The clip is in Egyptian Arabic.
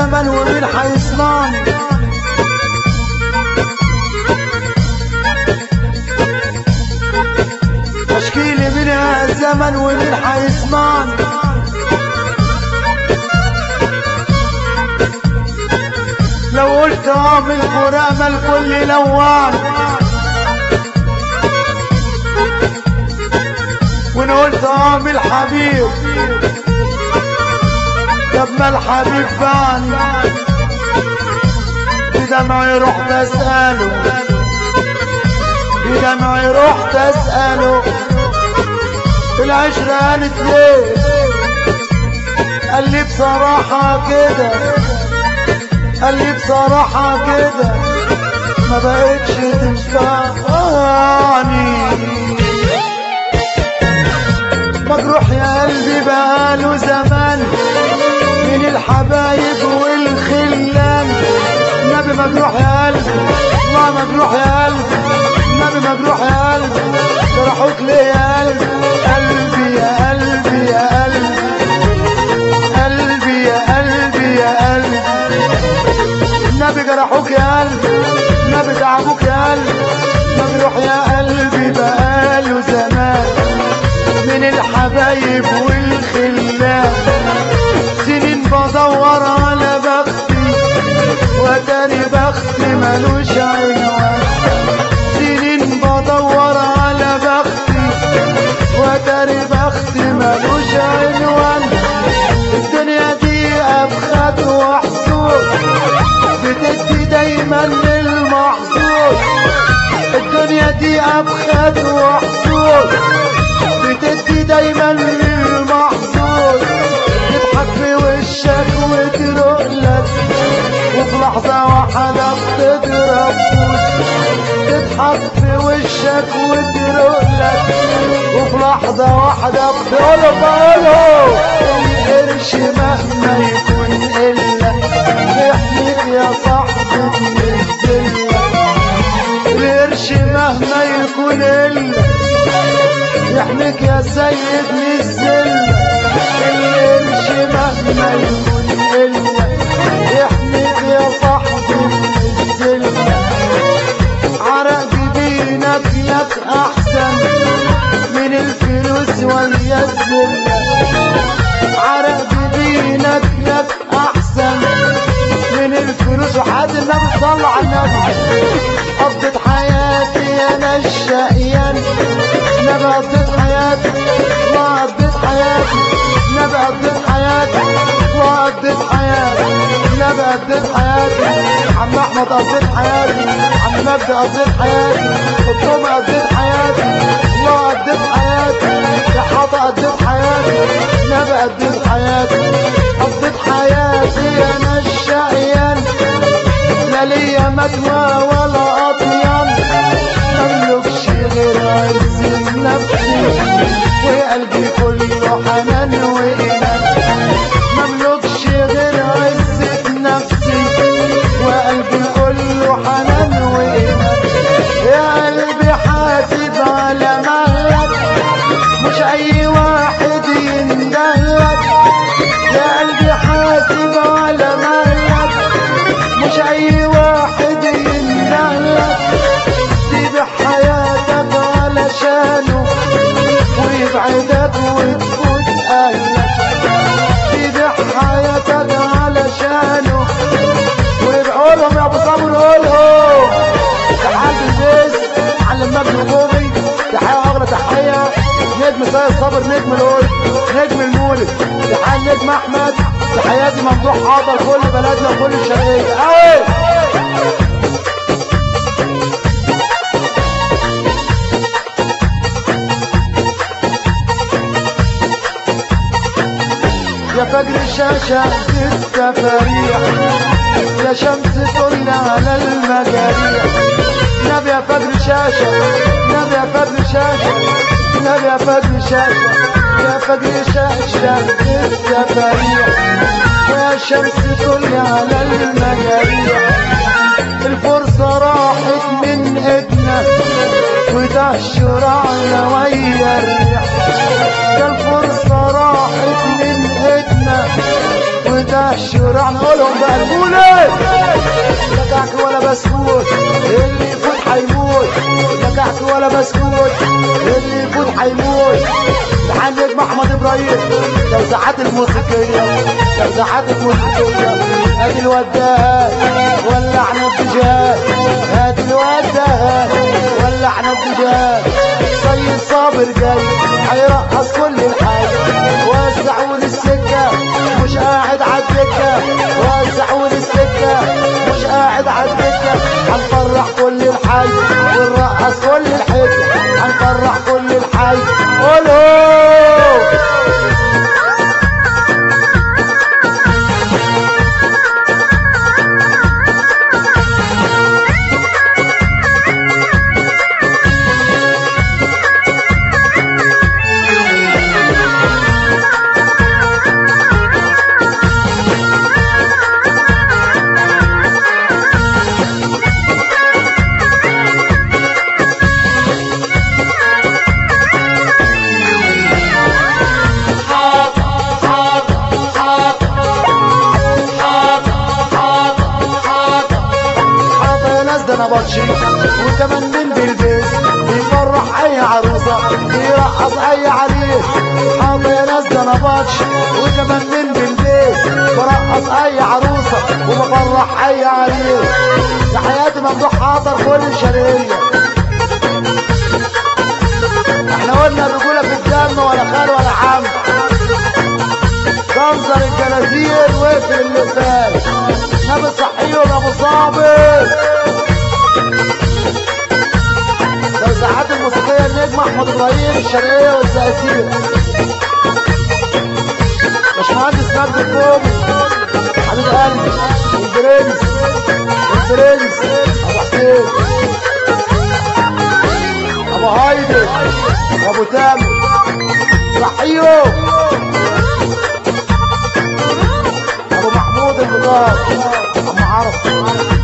الزمن ومين حيصنعني اشكيلي منها الزمن ومين حيسمعني لو قلت اعمل فراق الكل لوان وان قلت اعمل حبيب طب ما الحبيب بعني بدمعي رحت اساله بدمعي رحت اساله في العشرة قالت ليه قال لي بصراحة كده قال لي بصراحة كده ما بقتش تنفعني مجروح يا قلبي بقاله زمان من الحبايب والخلان النبي مجروح يا قلبي الله مجروح يا قلبي النبي مجروح يا قلبي جرحوك ليه يا قلبي قلبي يا قلبي يا قلبي قلبي يا قلبي يا قلبي النبي جرحوك يا قلبي النبي تعبوك يا قلبي مجروح يا قلبي بقاله زمان من الحبايب والخلان سنين بدور على بختي وتاني بختي ملوش عنوان سنين بدور على بختي وتاني بختي ملوش عنوان الدنيا دي أبخت وحصول بتدي دايما للمحظوظ الدنيا دي أبخت وحصول بتدي دايما للمحظوظ تضحك في وشك وتروق لك وفي لحظة واحدة بتضرب فوس تضحك في وشك وتروق لك وفي لحظة واحدة بتقوله بقوله القرش مهما يكون إلا يحميك يا صاحبي من الذلة القرش مهما يكون إلا يحميك يا سيد من الذلة القرش مهما يكون إلا يحميك يا صاحبي من الذلة عرق جبينك لك أحسن من الفلوس ويا الذلة عرق جبينك لك أحسن من الفلوس وحد النبي صلى على النبي قضيت حياتي أنا الشقيان نبي قضيت حياتي وقضيت حياتي نبي قضيت حياتي وقضيت حياتي نبي قضيت حياتي عم احمد قضيت حياتي عم مجدي قضيت حياتي قدوم قضيت حياتي الله قضيت حياتي يا حاطة قضيت حياتي نبي قضيت حياتي قضيت حياتي انا الشقيان لا ليا مدوى ولا اطيان مملكش غير عز نفسي وقلبي كله حنان وايمان مملكش غير عزة نفسي وقلبي كله حنان وايمان يا قلبي حاسب على مهلك مش اي واحد يندهلك يا قلبي حاسب على مهلك مش اي واحد يندهلك سيب حياتك علشانه ويبعدك وتفوت اهلك سيب حياتك علشانه ويبقولهم يا ابو صبر قولهم تحية البيس علم مجد الجوبي تحية اغلى تحية نجم سيد صبر نجم القول نجم المولد تحية نجم احمد تحياتي ممدوح حاضر كل بلدنا وكل الشرقية اوي يا فجر الشاشة التفاريح يا شمس طل على المجاريح نبي يا فجر شاشة نبي يا فجر شاشة نبي يا فجر شاشة يا فجر شاشة التفاريح يا شمس طل على المجاريح الفرصة راحت من ايدنا وده الشرعنا ويا الريح ده الفرصة راحت من ايدنا وده الشرع نقولهم بقى نقول لكعك ولا بسكوت اللي يفوت هيموت لكعك ولا بسكوت اللي يفوت هيموت تعال نجم احمد ابراهيم توزيعات الموسيقيه توزيعات الموسيقيه ادي الوداهات ولعنا الدجال ادي الوداهات ولعنا الدجال سيد صابر جاي هيرقص كل الحي وسعوا لي السكه مش قاعد عالدكه وسعوا لي السكه مش قاعد عالدكه هنفرح كل الحي ونرقص كل الحته هنفرح كل الحي قولوا حاطة يا ناس ده انا بطشي وتمنين بالبيت بيفرح اي عروسة بيرقص اي عريس حاطة يا ناس ده انا بطشي وتمنين بالبيت برقص اي عروسة وبفرح اي عريس تحياتي ممدوح حاضر كل الشرقية احنا قلنا الرجولة في الدم ولا خال ولا عم تنظر الجنازير واقفل اللي فات نبي صحيهم يا ابو صابر توزيعات الموسيقية النجم احمد ابراهيم الشرقية والزقازيق باشمهندس مجدي الكومي حبيب قلبي البرنس البرنس ابو حسين ابو هايدي ابو تامر صحيهم ابو محمود البطار ابو عرب